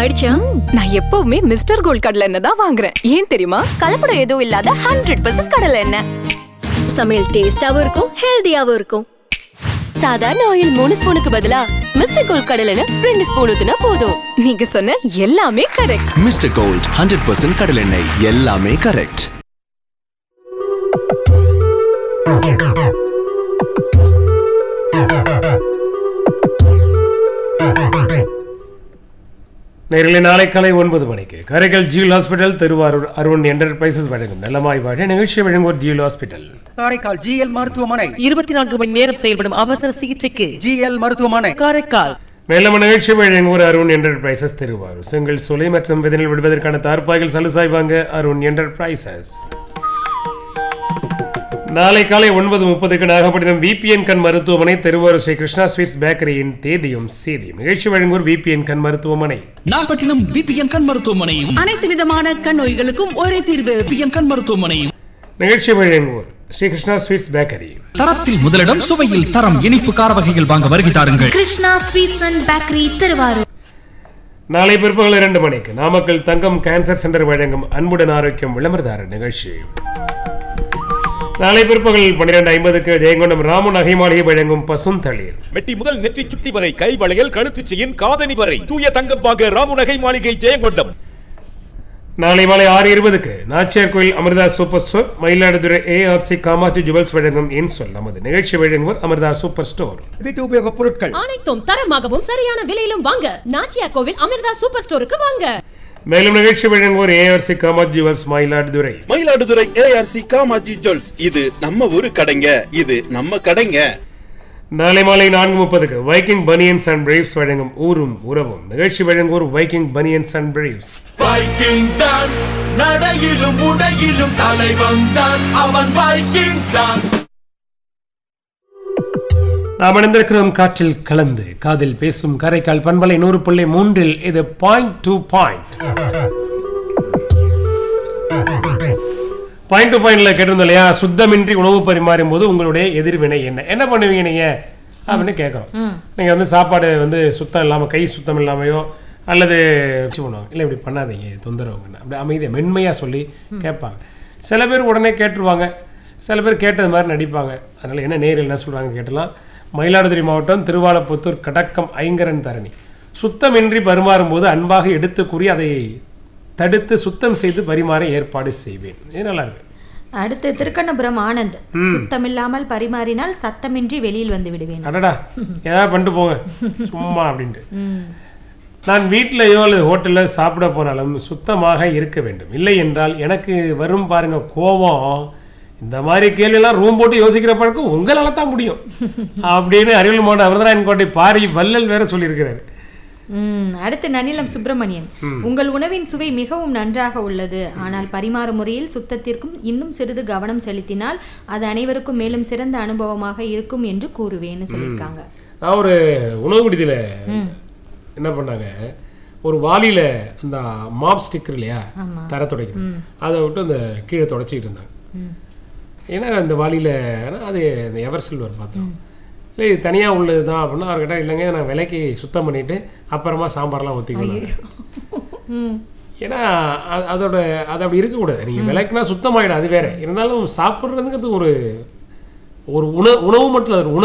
ஆயிடுச்சா நான் எப்பவுமே மிஸ்டர் கோல்ட் கடலை எண்ணெய் தான் வாங்குறேன் ஏன் தெரியுமா கலப்படம் எதுவும் இல்லாத ஹண்ட்ரட் பர்சன்ட் கடலை எண்ணெய் சமையல் டேஸ்டாவும் இருக்கும் ஹெல்தியாவும் இருக்கும் சாதாரண ஆயில் மூணு ஸ்பூனுக்கு பதிலா மிஸ்டர் கோல்ட் கடலைன்னு ரெண்டு ஸ்பூன் ஊத்துனா போதும் நீங்க சொன்ன எல்லாமே correct mister gold hundred percent கடலெண்ணெய் எல்லாமே கரெக்ட் நேரில் நாளை காலை ஒன்பது மணிக்கு Karaikal jewel hospital Thiruvarur Arun enterprises வழங்கும் நலமாய் வாழ நிகழ்ச்சி வழங்குவோர் ஜியூல் ஹாஸ்பிட்டல் காரைக்கால் ஜிஎல் மருத்துவமனை இருபத்தி நான்கு மணி நேரம் செயல்படும் அவசர சிகிச்சைக்கு ஜிஎல் மருத்துவமனை காரைக்கால் மேலும் நிகழ்ச்சி வழங்குவோர் அருண் என்டர்பிரைசஸ் திருவாரூர் செங்கல் சூளை மற்றும் விதனில் விடுவதற்கான தார்ப்பாய்கள் சலுசாய் வாங்க அருண் என்டர்பிரைசஸ் நாளை காலை ஒன்பது முப்பதுக்கு நாகப்பட்டினம் விபிஎன் கண் மருத்துவமனை திருவாரூர் ஸ்ரீ கிருஷ்ணா ஸ்வீட்ஸ் பேக்கரியின் தேதியும் சேதியும் நிகழ்ச்சி வழங்குவோர் விபிஎன் கண் மருத்துவமனை நாகப்பட்டினம் பிபிஎன் கண் மருத்துவமனையும் அனைத்து விதமான கண் நோய்களுக்கும் ஒரே தீர்வு பிபிஎன் கண் மருத்துவமனையும் நிகழ்ச்சி வழங்குவோர் ஸ்ரீ கிருஷ்ணா ஸ்வீட்ஸ் பேக்கரி தரத்தில் முதலிடம் சுவையில் தரம் இனிப்பு கார வகைகள் வாங்க வருகை தாருங்கள் Krishna sweets and bakery Thiruvarur நாளை பிற்பகல் இரண்டு மணிக்கு நாமக்கல் தங்கம் கேன்சர் சென்டர் வழங்கும் அன்புடன் ஆரோக்கியம் விளம்பரதாரர் நிகழ்ச்சி நாளை பிற்பகல் பன்னிரெண்டு ஐம்பதுக்கு ஜெயங்கொண்டம் ராமு நகை மாளிகை வழங்கும் பசுந்தளிர் மெட்டி முதல் நெற்றி சுட்டி வரை கை வளையல் கழுத்து செயின் காதணி வரை தூய தங்கம் வாங்க ராமுநகை மாளிகை ஜெயங்கொண்டம் நாளை மாலை ஆறு இருபதுக்கு Nachiyar Koil Amirtha super store Mayiladuthurai ARC Kamatchi jewels வழங்கும் என் சொல் நமது நிகழ்ச்சி வழங்குவோர் அமிர்தா சூப்பர் ஸ்டோர் வீட்டு உபயோகப் பொருட்கள் அனைத்தும் தரமாகவும் சரியான விலையிலும் வாங்க நாச்சியா கோவில் அமிர்தா சூப்பர் ஸ்டோருக்கு வாங்க மேலும் நிகழ்ச்சி வழங்குவோர் ARC Kamatchi jewels Mayiladuthurai Mayiladuthurai ARC Kamatchi jewels இது நம்ம ஊரு கடைங்க இது நம்ம கடைங்க நாளை மாலை நான்கு முப்பதுக்கு வைக்கிங் பனியன்ஸ் அண்ட் பிரேவ்ஸ் வழங்கும் ஊரும் உறவும் நிகழ்ச்சி வழங்குவோர் Viking banians and briefs Viking தான் நடையிலும் உடையிலும் தலைவன் தான் அவன் வைக்கிங் தான் நாம் இணைந்திருக்கிறோம் காற்றில் கலந்து காதில் பேசும் காரைக்கால் பண்பலை நூறு புள்ளி மூன்றில் இது point to point point to பாயிண்ட்ல கேட்டிருந்தோம் இல்லையா சுத்தமின்றி உணவு பரிமாறும் போது உங்களுடைய எதிர்வினை என்ன என்ன பண்ணுவீங்க நீங்க அப்படின்னு கேட்குறோம் நீங்க வந்து சாப்பாடு வந்து சுத்தம் இல்லாம கை சுத்தம் இல்லாமையோ அல்லது வச்சு பண்ணுவாங்க இல்லை இப்படி பண்ணாதீங்க இது தொந்தரவுங்கன்னு அப்படி அமைதியாக மென்மையாக சொல்லி கேட்பாங்க சில பேர் உடனே கேட்டுருவாங்க சில பேர் கேட்டது மாதிரி நடிப்பாங்க அதனால என்ன நேரில் என்ன சொல்றாங்க கேட்டலாம் மயிலாடுதுறை மாவட்டம் திருவாலப்புத்தூர் கடக்கம் ஐங்கரன் தரணி சுத்தமின்றி பரிமாறும் போது அன்பாக எடுத்து கூறி அதை தடுத்து சுத்தம் செய்து பரிமாற ஏற்பாடு செய்வேன் இது நல்லா இருக்கு அடுத்து திருக்கண்ணபுரம் ஆனந்த் சுத்தமில்லாமல் பரிமாறினால் சத்தமின்றி வெளியில் வந்து விடுவேன் அடடா ஏதாவது பண்ணிட்டு போங்க சும்மா அப்படின்ட்டு நான் வீட்டிலையோ அல்லது ஹோட்டலில் சாப்பிட போனாலும் சுத்தமாக இருக்க வேண்டும் இல்லை என்றால் எனக்கு வரும் பாருங்க கோபம் இந்த மாதிரி கேள்வியெல்லாம் ரூம் போட்டு யோசிக்கிற பழக்கம் உங்களால தான் முடியும் அப்படின்னு அரியல் மாவட்ட அவர்தான் கோட்டை பாரி வள்ளல் வேற சொல்லியிருக்கிறாரு ம், அடுத்து நனிலம் சுப்பிரமணியன் உங்கள் உணவின் சுவை மிகவும் நன்றாக உள்ளது ஆனால் பரிமாறும் முறையில் சுத்தத்திற்கும் இன்னும் சிறிது கவனம் செலுத்தினால் அது அனைவருக்கும் மேலும் சிறந்த அனுபவமாக இருக்கும் என்று கூறுவேன்னு சொல்லியிருக்காங்க நான் ஒரு உணவு விடுதியில் என்ன பண்ணாங்க ஒரு வாளியில அந்த மாப் ஸ்டிக்கர் இல்லையா தர துடைக்கிறது அதை விட்டு அந்த கீழே தொடச்சிக்கிட்டு இருந்தாங்க ஏன்னா அந்த வாளியில ஆனா அது அந்த எவர் சில்வர் பார்த்தோம் இல்லை இது தனியாக உள்ளது தான் அப்படின்னா அவர் கேட்டால் இல்லைங்க நான் விலைக்கு சுத்தம் பண்ணிட்டு அப்புறமா சாம்பார்லாம் ஊற்றிக்கணும் ஏன்னா அது- அதோட அது அப்படி இருக்கக்கூடாது நீங்கள் விலைக்குனா சுத்தமாயிடும் அது வேற இருந்தாலும் சாப்பிட்றதுங்கிறது ஒரு ஒரு உணவு உணவு மட்டும் இல்லை, அது ஒரு உணவு